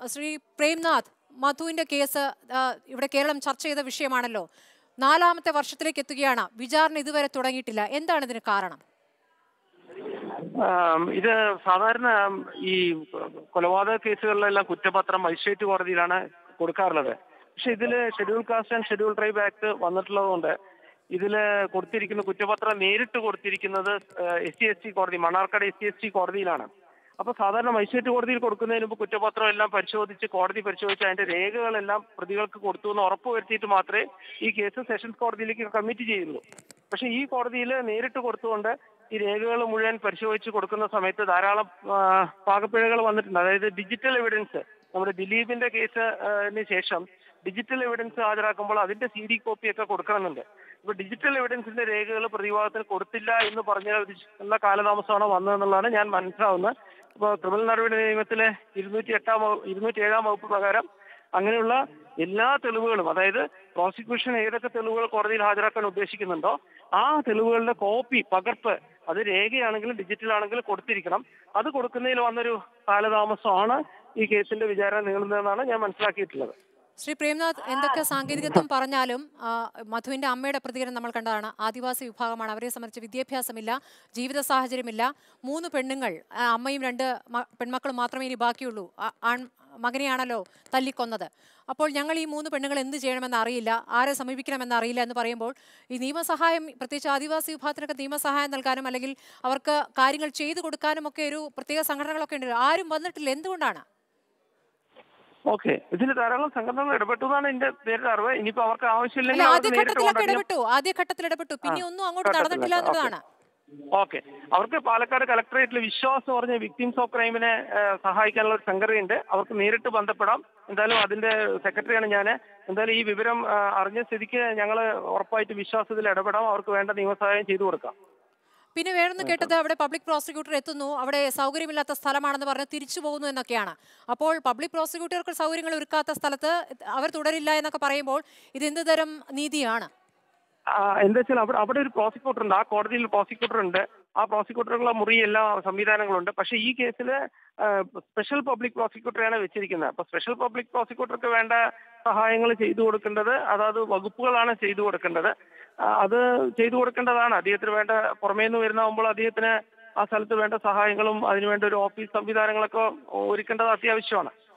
ശ്രീ പ്രേംനാഥ് മധുവിന്റെ കേസ് ആ, ഇവിടെ കേരളം ചർച്ച ചെയ്ത വിഷയമാണല്ലോ നാലാമത്തെ വർഷത്തിലേക്ക് എത്തുകയാണ് വിചാരണ ഇതുവരെ തുടങ്ങിയിട്ടില്ല എന്താണ് ഇതിന് കാരണം ആം, ഇത് സാധാരണ ഈ കൊലപാതക കേസുകളിലെല്ലാം കുറ്റപത്രം മജിസ്ട്രേറ്റ് കോടതിയിലാണ് കൊടുക്കാറുള്ളത് പക്ഷെ ഇതില് schedule caste and schedule tribe act വന്നിട്ടുള്ളതുകൊണ്ട് ഇതില് കൊടുത്തിരിക്കുന്ന കുറ്റപത്രം നേരിട്ട് കൊടുത്തിരിക്കുന്നത് എസ് സി എസ് ടി കോടതി Mannarkkad S C S T കോടതിയിലാണ് അപ്പൊ സാധാരണ മജിസ്ട്രേറ്റ് കോടതിയിൽ കൊടുക്കുന്നതിന് മുമ്പ് കുറ്റപത്രം എല്ലാം പരിശോധിച്ച് കോടതി പരിശോധിച്ച് അതിന്റെ രേഖകളെല്ലാം പ്രതികൾക്ക് കൊടുത്തു എന്ന് ഉറപ്പുവരുത്തിയിട്ട് മാത്രമേ ഈ കേസ് സെഷൻസ് കോടതിയിലേക്ക് കമ്മിറ്റ് ചെയ്യുള്ളൂ പക്ഷെ ഈ കോടതിയിൽ നേരിട്ട് കൊടുത്തുകൊണ്ട് ഈ രേഖകൾ മുഴുവൻ പരിശോധിച്ച് കൊടുക്കുന്ന സമയത്ത് ധാരാളം ആ, പാകപ്പിഴകൾ വന്നിട്ടുണ്ട് അതായത് ഡിജിറ്റൽ എവിഡൻസ് നമ്മുടെ ദിലീപിന്റെ കേസിന് ശേഷം ഡിജിറ്റൽ എവിഡൻസ് ഹാജരാക്കുമ്പോൾ അതിന്റെ സി ഡി കോപ്പി ഒക്കെ കൊടുക്കണമെന്നുണ്ട് ഇപ്പൊ ഡിജിറ്റൽ എവിഡൻസിന്റെ രേഖകൾ പ്രതിഭാഗത്തിന് കൊടുത്തില്ല എന്ന് പറഞ്ഞ ഒരു ഉള്ള കാലതാമസമാണ് വന്നതെന്നുള്ളതാണ് ഞാൻ മനസ്സിലാവുന്നത് ഇപ്പോൾ ക്രിമിനൽ നടപടി നിയമത്തിലെ ഇരുന്നൂറ്റി എട്ടാം വകു- ഇരുന്നൂറ്റി ഏഴാം വകുപ്പ് പ്രകാരം അങ്ങനെയുള്ള എല്ലാ തെളിവുകളും അതായത് പ്രോസിക്യൂഷൻ ഏതൊക്കെ തെളിവുകൾ കോടതിയിൽ ഹാജരാക്കാൻ ഉദ്ദേശിക്കുന്നുണ്ടോ ആ തെളിവുകളുടെ കോപ്പി പകർപ്പ് അത് രേഖയാണെങ്കിലും ഡിജിറ്റൽ ആണെങ്കിലും കൊടുത്തിരിക്കണം അത് കൊടുക്കുന്നതിൽ വന്നൊരു കാലതാമസമാണ് ഈ കേസിന്റെ വിചാരണ നീളുന്നതെന്നാണ് ഞാൻ മനസ്സിലാക്കിയിട്ടുള്ളത് ശ്രീ പ്രേംനാഥ് എന്തൊക്കെ സാങ്കേതികത്വം പറഞ്ഞാലും ആ, മധുവിന്റെ അമ്മയുടെ പ്രതികരണം നമ്മൾ കണ്ടതാണ് ആദിവാസി വിഭാഗമാണ് അവരെ സംബന്ധിച്ച് വിദ്യാഭ്യാസമില്ല ജീവിത സാഹചര്യമില്ല മൂന്ന് പെണ്ണുങ്ങൾ ആ, അമ്മയും രണ്ട് മ- പെൺമക്കളും മാത്രമേ ഇനി ബാക്കിയുള്ളൂ ആ- ആൺ മകനെയാണല്ലോ തല്ലിക്കൊന്നത് അപ്പോൾ ഞങ്ങൾ ഈ മൂന്ന് പെണ്ണുങ്ങൾ എന്ത് ചെയ്യണമെന്ന് അറിയില്ല ആരെ സമീപിക്കണമെന്ന് അറിയില്ല എന്ന് പറയുമ്പോൾ ഈ നിയമസഹായം പ്രത്യേകിച്ച് ആദിവാസി വിഭാഗത്തിനൊക്കെ നിയമസഹായം നൽകാനും അല്ലെങ്കിൽ അവർക്ക് കാര്യങ്ങൾ ചെയ്തു കൊടുക്കാനും ഒക്കെ ഒരു പ്രത്യേക സംഘടനകളൊക്കെ ഉണ്ട് ആരും വന്നിട്ടില്ല എന്തുകൊണ്ടാണ് ഓക്കെ ഇതിൽ ധാരാളം സംഘടനകൾ ഇടപെട്ടു എന്നാണ് എന്റെ നേരിട്ട് അറിവ് ഇനിയിപ്പോ അവർക്ക് അല്ല ആവശ്യമില്ലെങ്കിൽ അവർക്ക് നേരിട്ട് ആദ്യഘട്ടത്തിലൊക്കെ കോൺടാക്ട് ചെയ്യാം ഇടപെട്ടു ആദ്യഘട്ടത്തിൽ ഇടപെട്ടു പിന്നെ ആ, ഒന്നും അങ്ങോട്ട് ഘട്ടത്തിലൊക്കെ, നടന്നിട്ടില്ല ഓക്കേ. എന്നുള്ളതാണ് ഓക്കെ അവർക്ക് പാലക്കാട് കളക്ടറേറ്റിൽ വിശ്വാസ് പറഞ്ഞ വിക്ടിംസ് ഓഫ് ക്രൈമിനെ ഏഹ്, സഹായിക്കാനുള്ള ഒരു സംഘടനയുണ്ട് അവർക്ക് നേരിട്ട് ബന്ധപ്പെടാം എന്തായാലും അതിന്റെ സെക്രട്ടറിയാണ് ഞാൻ എന്തായാലും ഈ വിവരം ആ, അറിഞ്ഞ സ്ഥിതിക്ക് ഞങ്ങൾ ഉറപ്പായിട്ട് വിശ്വാസത്തിൽ ഇടപെടാം അവർക്ക് വേണ്ട നിയമസഹായം ചെയ്തു കൊടുക്കാം പിന്നെ വേറൊന്ന് കേട്ടത് അവിടെ പബ്ലിക് പ്രോസിക്യൂട്ടർ എത്തുന്നു അവിടെ സൗകര്യമില്ലാത്ത സ്ഥലമാണെന്ന് പറഞ്ഞ് തിരിച്ചു പോകുന്നു എന്നൊക്കെയാണ് അപ്പോൾ പബ്ലിക് പ്രോസിക്യൂട്ടർക്ക് സൗകര്യങ്ങൾ ഒരുക്കാത്ത സ്ഥലത്ത് അവർ തുടരില്ല എന്നൊക്കെ പറയുമ്പോൾ ഇത് എന്ത് തരം നീതിയാണ് ആ, എന്താ വെച്ചാൽ അവിടെ അവിടെ ഒരു പ്രോസിക്യൂട്ടർ ഉണ്ട് ആ കോടതിയിൽ പ്രോസിക്യൂട്ടർ ഉണ്ട് ആ പ്രോസിക്യൂട്ടറുള്ള മുറി എല്ലാ സംവിധാനങ്ങളുണ്ട് പക്ഷേ ഈ കേസിൽ സ്പെഷ്യൽ പബ്ലിക് പ്രോസിക്യൂട്ടറെയാണ് വെച്ചിരിക്കുന്നത് അപ്പൊ സ്പെഷ്യൽ പബ്ലിക് പ്രോസിക്യൂട്ടർക്ക് വേണ്ട സഹായങ്ങൾ ചെയ്തു കൊടുക്കേണ്ടത് അതാത് വകുപ്പുകളാണ് ചെയ്തു കൊടുക്കേണ്ടത് ആ, അത് ചെയ്തു കൊടുക്കേണ്ടതാണ് അദ്ദേഹത്തിന് വേണ്ട പുറമേ നിന്ന് വരുന്നതാകുമ്പോൾ അദ്ദേഹത്തിന് ആ സ്ഥലത്ത് വേണ്ട സഹായങ്ങളും അതിനുവേണ്ട ഒരു ഓഫീസ് സംവിധാനങ്ങളൊക്കെ ഒരുക്കേണ്ടത് അത്യാവശ്യമാണ്